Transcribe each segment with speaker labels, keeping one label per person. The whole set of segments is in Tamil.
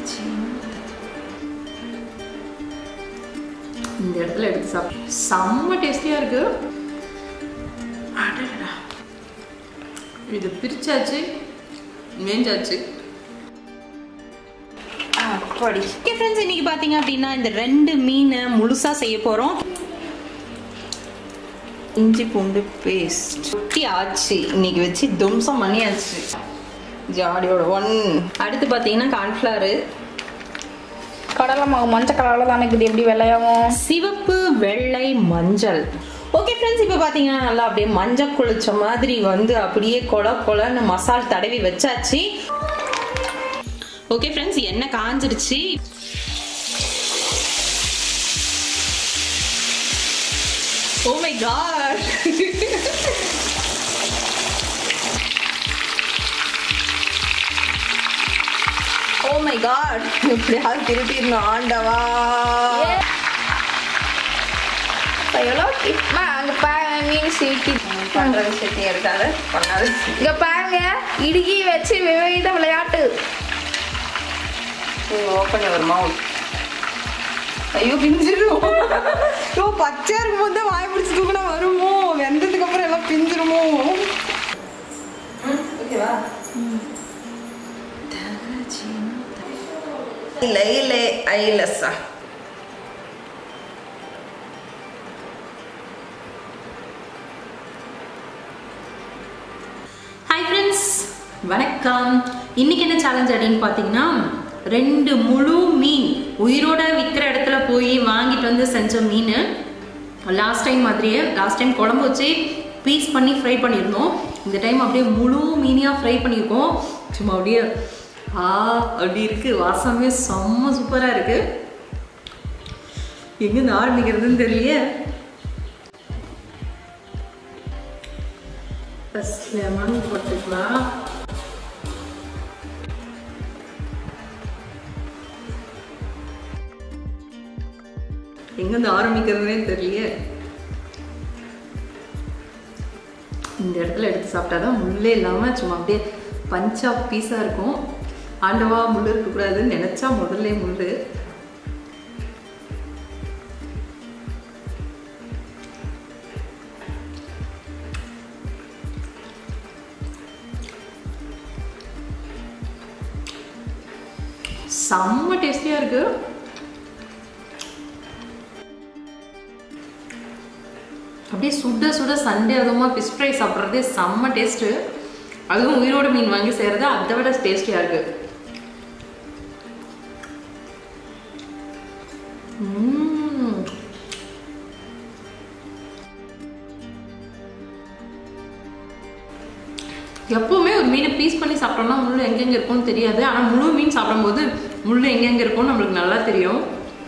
Speaker 1: இந்த இடத்துல எடுத்து சாப்பிட்டு செம்ம டேஸ்டியாக இருக்கு அடடடா. இது பிரிச்சாச்சு மேஞ்சாச்சு
Speaker 2: அப்படி ஓகே ஃப்ரெண்ட்ஸ் இன்னைக்கு பார்த்தீங்க அப்படின்னா இந்த ரெண்டு மீனை முழுசாக செய்ய போகிறோம் இஞ்சி பூண்டு பேஸ்ட் ஒட்டி ஆச்சு இன்னைக்கு வச்சு தும்சம் பண்ணியாச்சு ஜாடியோட ஒன் அடுத்து பார்த்தீங்கன்னா கார்ன்ஃப்ளவரு
Speaker 3: கடலை மாவு மஞ்சள் கலரில் தானே இருக்குது எப்படி வெள்ளையாகும்
Speaker 2: சிவப்பு வெள்ளை மஞ்சள் ஓகே ஃப்ரெண்ட்ஸ் இப்போ பார்த்தீங்கன்னா நல்லா அப்படியே மஞ்சள் குளிச்ச மாதிரி வந்து அப்படியே கொல கொலன்னு மசால் தடவி வச்சாச்சு ஓகே ஃப்ரெண்ட்ஸ் எண்ணெய் காஞ்சிருச்சு oh my God oh my God எப்படியாவது திருட்டிடணும் ஆண்டவா
Speaker 3: எவ்வளோ கிட்மா அங்கே பாருங்க மீன் சீக்கி
Speaker 2: பண்ற விஷயத்தை எடுக்காத பண்ணாது
Speaker 3: இங்கே பாருங்க இடுக்கி வச்சு விபரீத விளையாட்டு
Speaker 2: ஓப்பன் யுவர் மவுத் ஐயோ பிஞ்சிரும் ஐயோ பச்சையா இருக்கும் போது தான் வாய் பிடிச்சி தூக்கினா வருமோ வெந்ததுக்கு அப்புறம் எல்லாம் பிஞ்சிருமோ ஓகேவா இல்லை இல்லை ஐலஸா
Speaker 1: ஹாய் ஃப்ரெண்ட்ஸ் வணக்கம் இன்னைக்கு என்ன சேலஞ்ச் அப்படின்னு பார்த்தீங்கன்னா ரெண்டு முழு மீன் உயிரோட விற்கிற இடத்துல போய் வாங்கிட்டு வந்து செஞ்ச மீன் லாஸ்ட் டைம் மாதிரியே லாஸ்ட் டைம் குழம்பு வச்சு பீஸ் பண்ணி ஃப்ரை பண்ணியிருந்தோம் இந்த டைம் அப்படியே முழு மீனியாக ஃப்ரை பண்ணியிருக்கோம் சும்மா அப்படியே ஆ அப்படி இருக்கு வாசமே செம்ம சூப்பராக இருக்கு எங்கேருந்து ஆரம்பிக்கிறதுன்னு தெரியலையே ஃபஸ்ட் லெமன் போட்டுக்கலாம் எங்கேருந்து ஆரம்பிக்கிறதுனே தெரியலையே இந்த இடத்துல எடுத்து சாப்பிட்டா தான் முள்ளே இல்லாமல் சும்மா அப்படியே பஞ்சா பீஸாக இருக்கும் ஆண்டவா முள் இருக்கக்கூடாதுன்னு நினச்சா முதல்ல முள் செம்ம டேஸ்டியாக இருக்கு அப்படியே சுட சுட சண்டே அதுவுமா ஃபிஷ் ஃப்ரை சாப்பிட்றதே செம்ம டேஸ்ட்டு அதுவும் உயிரோட மீன் வாங்கி செய்கிறது அதை விட டேஸ்டியாக இருக்கு ம்ம். எப்பவுமே ஒரு மீனை பீஸ் பண்ணி சாப்பிட்டோம்னா முள் எங்கெங்க இருக்கும்னு தெரியாது ஆனால் முழு மீன் சாப்பிடும்போது முள் எங்கெங்க இருக்கும்னு நம்மளுக்கு நல்லா தெரியும்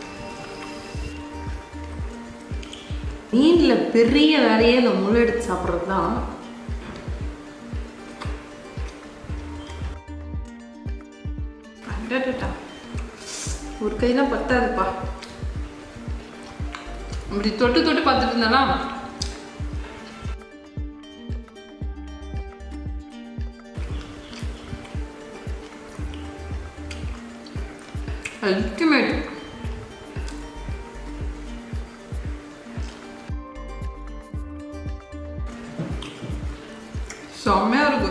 Speaker 1: மீனில் பெரிய வேலையே இந்த முள் எடுத்து சாப்பிட்றது தான் அடடடா. ஒரு கையெல்லாம் பத்தாதுப்பா இப்படி தொட்டு தொட்டு பார்த்துட்டு இருந்தானா அல்டிமேட் செம்மையா இருக்கு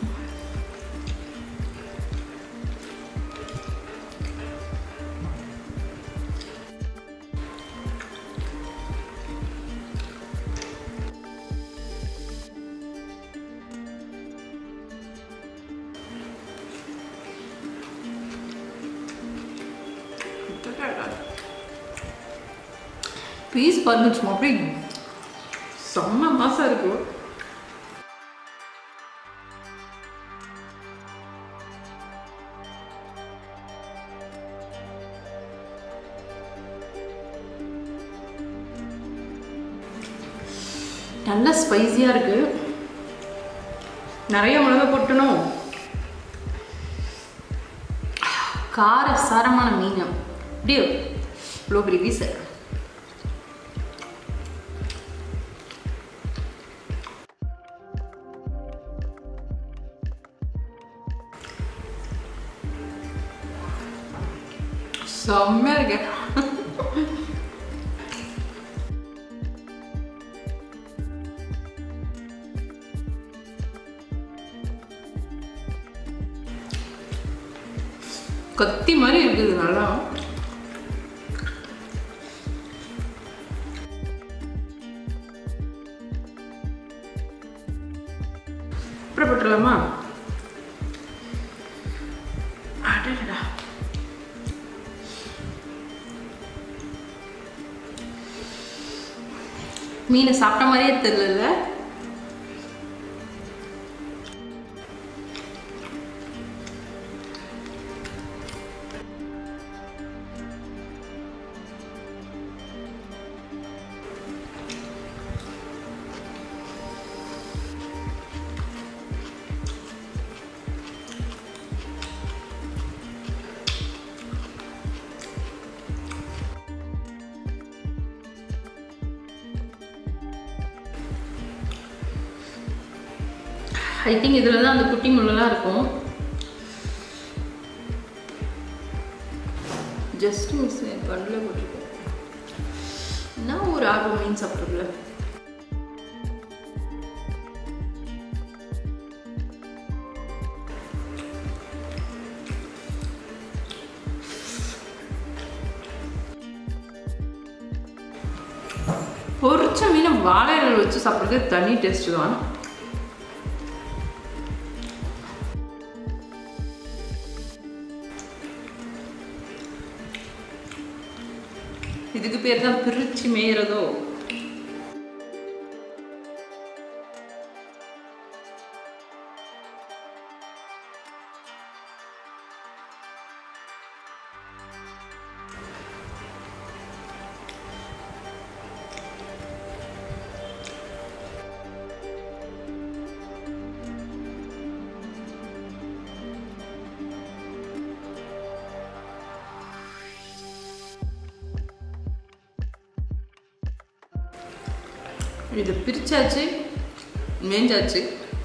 Speaker 1: பீஸ் பாருங்க சும்மா அப்படியே செம்ம மாசம் இருக்கும் நல்ல ஸ்பைசியாக இருக்கு நிறைய மிளகா போட்டணும் கார சாரமான மீன் அப்படியே இவ்வளோ பெரிய பீஸு செம்மையா இருக்கு கத்தி மாதிரி இருக்குது நல்லா அப்புறம் போட்டுடலாமா அடடா மீனை சாப்பிட்ட மாதிரியே தெரியல ஐ திங்க் இதில் தான் அந்த குட்டி முள்ளெல்லாம் இருக்கும் ஜஸ்ட் மிஸ் என் கண்ணில் போட்டிருக்கேன் என்ன ஒரு ஆர்வம் மீன் சாப்பிட்றதுல பொரிச்ச மீனை வாழை இலையில வச்சு சாப்பிட்றது தனி டேஸ்ட் தான் இதுக்கு பேர் தான் பிரிச்சு மேயறதோ இது பிரிச்சாச்சு மேஞ்சாச்சு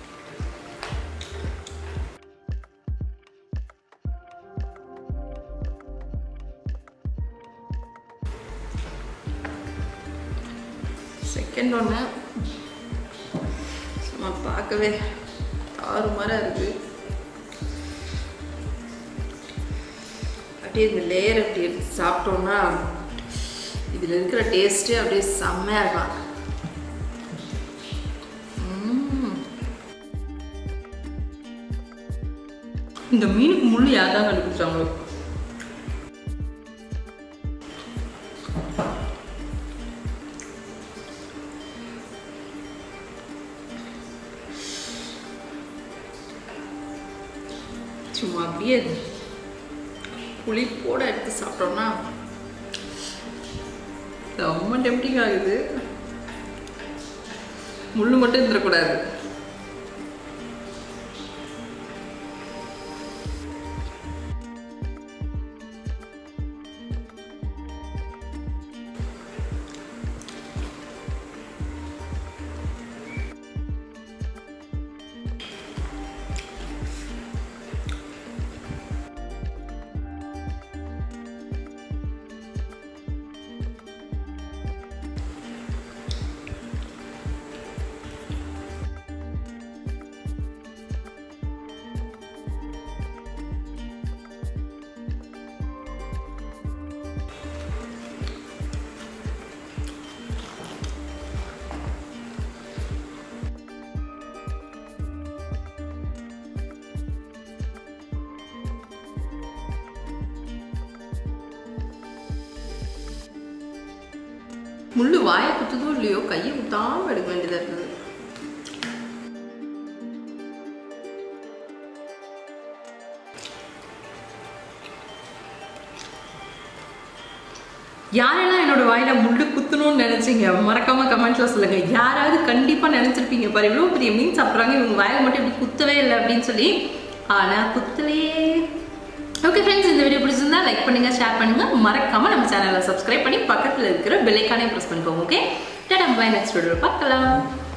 Speaker 1: செகண்ட் ஒன்று சும்மா பார்க்கவே தாறுமாறாக இருக்கு அப்படியே இந்த லேயர் அப்படி எடுத்து சாப்பிட்டோம்னா இதில் இருக்கிற டேஸ்ட்டே அப்படியே செம்மையாக இருக்கும் ம். இந்த மீனுக்கு முள் யார் தான் கண்டுபிடிச்சாங்களோ சும்மா அப்படியே புளிப்போட எடுத்து சாப்பிட்டோம்னா ரொம்ப டெம்டிங் ஆகுது முள்ளு மட்டும் இருந்துடக்கூடாது முள்ளு வாயை குத்துதோ இல்லையோ கையை குத்தாம எடுக்க வேண்டியதா இருக்குது யாரெல்லாம் என்னோட வாயில முள்ளு குத்தணும்னு நினைச்சீங்க மறக்காம கமெண்ட்ல சொல்லுங்க யாராவது கண்டிப்பா நினைச்சிருப்பீங்க பாரு இவ்வளவு பெரிய மீன் சாப்பிட்றாங்க இவங்க வாயில மட்டும் இப்படி குத்தவே இல்லை அப்படின்னு சொல்லி ஆனா குத்தலையே ஓகே ஃப்ரெண்ட்ஸ் இந்த வீடியோ பிடிச்சிருந்தா லைக் பண்ணுங்க ஷேர் பண்ணுங்க மறக்காம நம்ம சேனலை சப்ஸ்கிரைப் பண்ணி பக்கத்துல இருக்கிற பெல்லைக்கானே ப்ரெஸ் பண்ணிக்கோங்க okay tata bye next video பார்க்கலாம்